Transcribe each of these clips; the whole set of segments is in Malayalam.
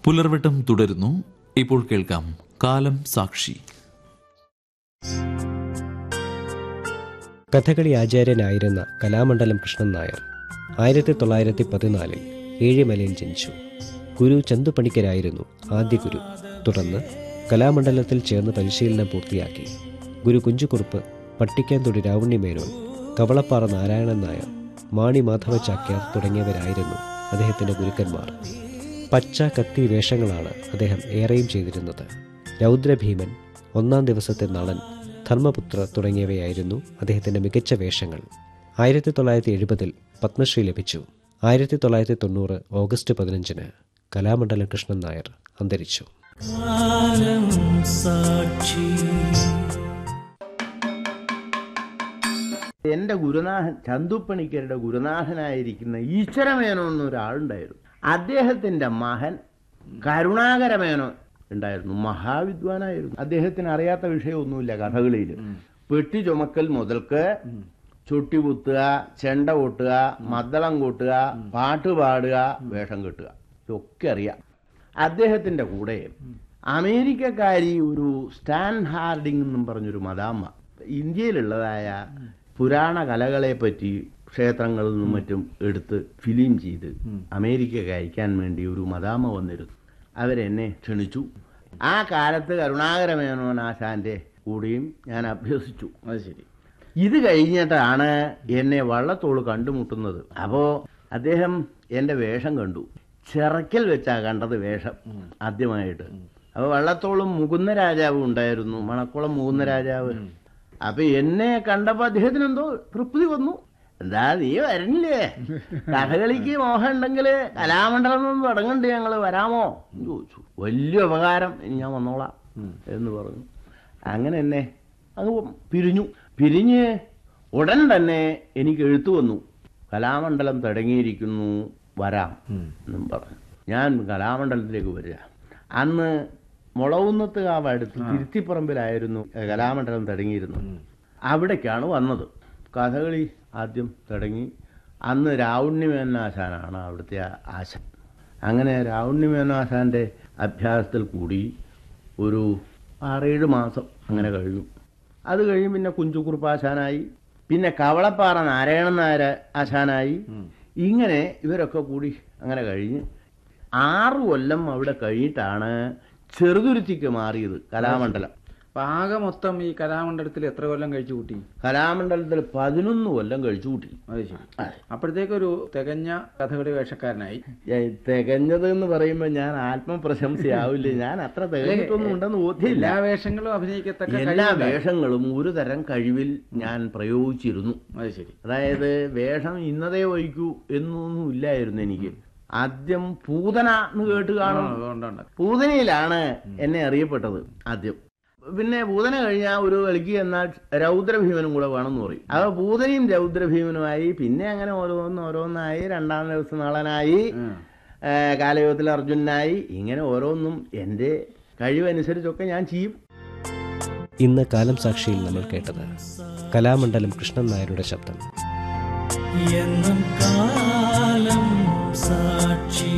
പുലർവട്ടം തുടരുന്നു ഇപ്പോൾ കേൾക്കാം കാലം സാക്ഷി കഥകളി ആചാര്യനായിരുന്ന കലാമണ്ഡലം കൃഷ്ണൻ നായർ ആയിരത്തി തൊള്ളായിരത്തി പതിനാലിൽ ഏഴിമലയിൽ ജനിച്ചു ഗുരു ചന്തുപണിക്കരായിരുന്നു ആദ്യ ഗുരു തുടർന്ന് കലാമണ്ഡലത്തിൽ ചേർന്ന് പരിശീലനം പൂർത്തിയാക്കി ഗുരു കുഞ്ചുകുറുപ്പ് പട്ടിക്കാന്തൊടി രാവുണ്ണി മേനോൻ കവളപ്പാറ നാരായണൻ നായർ മാണി മാധവ ചാക്യാർ തുടങ്ങിയവരായിരുന്നു അദ്ദേഹത്തിൻ്റെ ഗുരുക്കന്മാർ പച്ച കത്തി വേഷങ്ങളാണ് അദ്ദേഹം ഏറെയും ചെയ്തിരുന്നത് രൗദ്രഭീമൻ ഒന്നാം ദിവസത്തെ നളൻ ധർമ്മപുത്ര തുടങ്ങിയവയായിരുന്നു അദ്ദേഹത്തിൻ്റെ മികച്ച വേഷങ്ങൾ ആയിരത്തി തൊള്ളായിരത്തി എഴുപതിൽ പത്മശ്രീ ലഭിച്ചു ആയിരത്തി തൊള്ളായിരത്തി തൊണ്ണൂറ് ഓഗസ്റ്റ് പതിനഞ്ചിന് കലാമണ്ഡലം കൃഷ്ണൻ നായർ അന്തരിച്ചു എന്റെ ഗുരുനാഥൻ ചന്തുപ്പണിക്കരുടെ ഗുരുനാഥനായിരിക്കുന്ന ഈശ്വരമേനോൻ എന്നൊരാളുണ്ടായിരുന്നു അദ്ദേഹത്തിന്റെ മകൻ കരുണാകരമേനോൻ ഉണ്ടായിരുന്നു മഹാവിദ്വാനായിരുന്നു അദ്ദേഹത്തിന് അറിയാത്ത വിഷയമൊന്നുമില്ല കഥകളിയിൽ പെട്ടി ചുമക്കൽ മുതൽക്ക് ചുട്ടി കുത്തുക ചെണ്ട കൊട്ടുക മദ്ദളം കൊട്ടുക പാട്ട് പാടുക വേഷം കെട്ടുക ഇതൊക്കെ അറിയാം അദ്ദേഹത്തിന്റെ കൂടെ അമേരിക്കക്കാരി ഒരു സ്റ്റാൻ ഹാർഡിംഗ് എന്നും പറഞ്ഞൊരു മദാമ്മ ഇന്ത്യയിലുള്ളതായ പുരാണ കലകളെ പറ്റി ക്ഷേത്രങ്ങളിൽ നിന്നും മറ്റും എടുത്ത് ഫിലിം ചെയ്ത് അമേരിക്കക്ക് അയക്കാൻ വേണ്ടി ഒരു മദാമ്മ വന്നിരുന്നു അവരെന്നെ ക്ഷണിച്ചു ആ കാലത്ത് കരുണാകരമേനോൻ ആശാന്റെ കൂടെയും ഞാൻ അഭ്യസിച്ചു അത് ശരി ഇത് കഴിഞ്ഞിട്ടാണ് എന്നെ വള്ളത്തോള് കണ്ടുമുട്ടുന്നത് അപ്പോ അദ്ദേഹം എന്റെ വേഷം കണ്ടു ചിറക്കൽ വെച്ചാ കണ്ടത് വേഷം ആദ്യമായിട്ട് അപ്പൊ വള്ളത്തോളും മുകുന്ദ രാജാവും ഉണ്ടായിരുന്നു മണക്കുളം മുകുന്ദ രാജാവ് അപ്പൊ എന്നെ കണ്ടപ്പോ അദ്ദേഹത്തിന് എന്തോ തൃപ്തി വന്നു എന്താ നീ വരണില്ലേ കഥകളിക്ക് മോഹം ഉണ്ടെങ്കിൽ കലാമണ്ഡലം നിന്ന് തുടങ്ങണ്ടേ ഞങ്ങള് വരാമോ എന്ന് ചോദിച്ചു വലിയ ഉപകാരം ഇനി ഞാൻ വന്നോളാം എന്ന് പറഞ്ഞു അങ്ങനെ എന്നെ അങ്ങ് പിരിഞ്ഞു പിരിഞ്ഞ് ഉടൻ തന്നെ എനിക്ക് എഴുത്തു വന്നു കലാമണ്ഡലം തുടങ്ങിയിരിക്കുന്നു വരാം എന്നും പറഞ്ഞു ഞാൻ കലാമണ്ഡലത്തിലേക്ക് വരിക അന്ന് മുളവുന്നത്ത് കാവ് അടുത്ത് തിരുത്തിപ്പറമ്പിലായിരുന്നു കലാമണ്ഡലം തുടങ്ങിയിരുന്നത് അവിടേക്കാണ് വന്നത് കഥകളി ആദ്യം തുടങ്ങി അന്ന് രാവുണ്ണിമേനാശാനാണ് അവിടുത്തെ ആശാൻ അങ്ങനെ രാവുണ്ണിമേനാശാന്റെ അഭ്യാസത്തിൽ കൂടി ഒരു ആറേഴ് മാസം അങ്ങനെ കഴിഞ്ഞു അത് കഴിഞ്ഞ് പിന്നെ കുഞ്ചുകുറുപ്പാശാനായി പിന്നെ കവളപ്പാറ നാരായണൻ നായർ ആശാനായി ഇങ്ങനെ ഇവരൊക്കെ കൂടി അങ്ങനെ കഴിഞ്ഞ് ആറു കൊല്ലം അവിടെ കഴിഞ്ഞിട്ടാണ് ചെറുതുരുത്തിക്ക് മാറിയത് കലാമണ്ഡലം അപ്പൊ ആകെ മൊത്തം ഈ കലാമണ്ഡലത്തിൽ എത്ര കൊല്ലം കഴിച്ചു കൂട്ടി കലാമണ്ഡലത്തിൽ പതിനൊന്ന് കൊല്ലം കഴിച്ചു കൂട്ടി അത് ശരി അപ്പോഴത്തേക്കൊരു തികഞ്ഞ കഥകളി വേഷക്കാരനായി ഏ, തികഞ്ഞത് എന്ന് പറയുമ്പോ ഞാൻ ആത്മപ്രശംസയാവില്ല ഞാൻ അത്ര തികഞ്ഞിട്ടൊന്നും ഉണ്ടെന്ന് ബോധ്യമില്ല എല്ലാ വേഷങ്ങളും അഭിനയിക്കത്തക്ക എല്ലാ കഴിവുണ്ടായി. വേഷങ്ങളും ഒരു തരം കഴിവിൽ ഞാൻ പ്രയോഗിച്ചിരുന്നു അത് ശരി അതായത് വേഷം ഇന്നതേ വഹിക്കൂ എന്നൊന്നും ഇല്ലായിരുന്നു എനിക്ക് ആദ്യം പൂതന എന്ന് കേട്ട് കാണും അതുകൊണ്ടുണ്ട് പൂതനയിലാണ് എന്നെ അറിയപ്പെട്ടത് ആദ്യം പിന്നെ പൂതന കഴിഞ്ഞാൽ ഒരു കളിക്ക് എന്നാൽ രൗദ്രഭീമനും കൂടെ വേണമെന്ന് പറയും അപ്പൊ പൂതനയും രൗദ്രഭീമനുമായി പിന്നെ അങ്ങനെ ഓരോന്ന് ഓരോന്നായി രണ്ടാം ദിവസം നളനായി ഏ, കാലയോഗത്തിൽ അർജുനായി ഇങ്ങനെ ഓരോന്നും എൻ്റെ കഴിവനുസരിച്ചൊക്കെ ഞാൻ ചെയ്യും ഇന്ന് കാലം സാക്ഷിയിൽ നമ്മൾ കേട്ടത് കലാമണ്ഡലം കൃഷ്ണൻ നായരുടെ ശബ്ദം എന്നും കാലം സാക്ഷി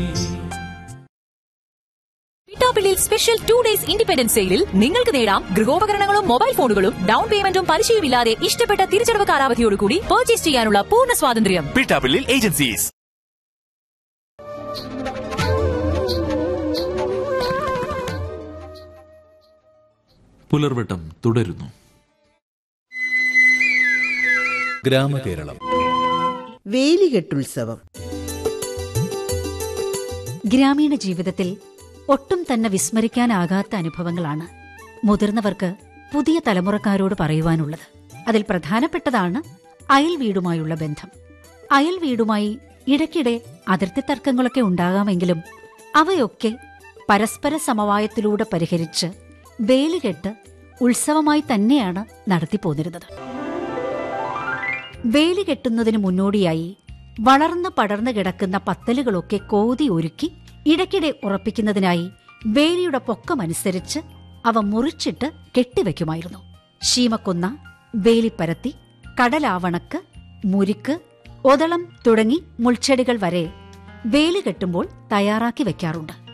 Pittappillil special two days independence സെയിലിൽ നിങ്ങൾക്ക് നേടാം ഗൃഹോപകരണങ്ങളും മൊബൈൽ ഫോണുകളും ഡൗൺ പേയ്മെന്റും പലിശയുമില്ലാതെ ഇഷ്ടപ്പെട്ട തിരിച്ചടവ് കാലാവധിയോടുകൂടി പർച്ചേസ് ചെയ്യാനുള്ള പൂർണ്ണ സ്വാതന്ത്ര്യം പിട്ടാപ്പിള്ളിൽ ഏജൻസീസ് പുലർവട്ടം തുടരുന്നു ഗ്രാമകേരളം വേലികെട്ടുത്സവം ഗ്രാമീണ ജീവിതത്തിൽ ഒട്ടും തന്നെ വിസ്മരിക്കാനാകാത്ത അനുഭവങ്ങളാണ് മുതിർന്നവർക്ക് പുതിയ തലമുറക്കാരോട് പറയുവാനുള്ളത് അതിൽ പ്രധാനപ്പെട്ടതാണ് അയൽ വീടുമായുള്ള ബന്ധം അയൽ വീടുമായി ഇടയ്ക്കിടെ അതിർത്തി തർക്കങ്ങളൊക്കെ ഉണ്ടാകാമെങ്കിലും അവയൊക്കെ പരസ്പര സമവായത്തിലൂടെ പരിഹരിച്ച് വേലികെട്ട് ഉത്സവമായി തന്നെയാണ് നടത്തിപ്പോന്നിരുന്നത് വേലി കെട്ടുന്നതിന് മുന്നോടിയായി വളർന്നു പടർന്നു കിടക്കുന്ന പത്തലുകളൊക്കെ കോതി ഒരുക്കി ഇടയ്ക്കിടെ ഉറപ്പിക്കുന്നതിനായി വേലിയുടെ പൊക്കമനുസരിച്ച് അവ മുറിച്ചിട്ട് കെട്ടിവെക്കുമായിരുന്നു ശീമക്കൊന്ന വേലിപ്പരത്തി കടലാവണക്ക് മുരിക്ക് ഒതളം തുടങ്ങി മുൾച്ചെടികൾ വരെ വേലി കെട്ടുമ്പോൾ തയ്യാറാക്കി വെക്കാറുണ്ട്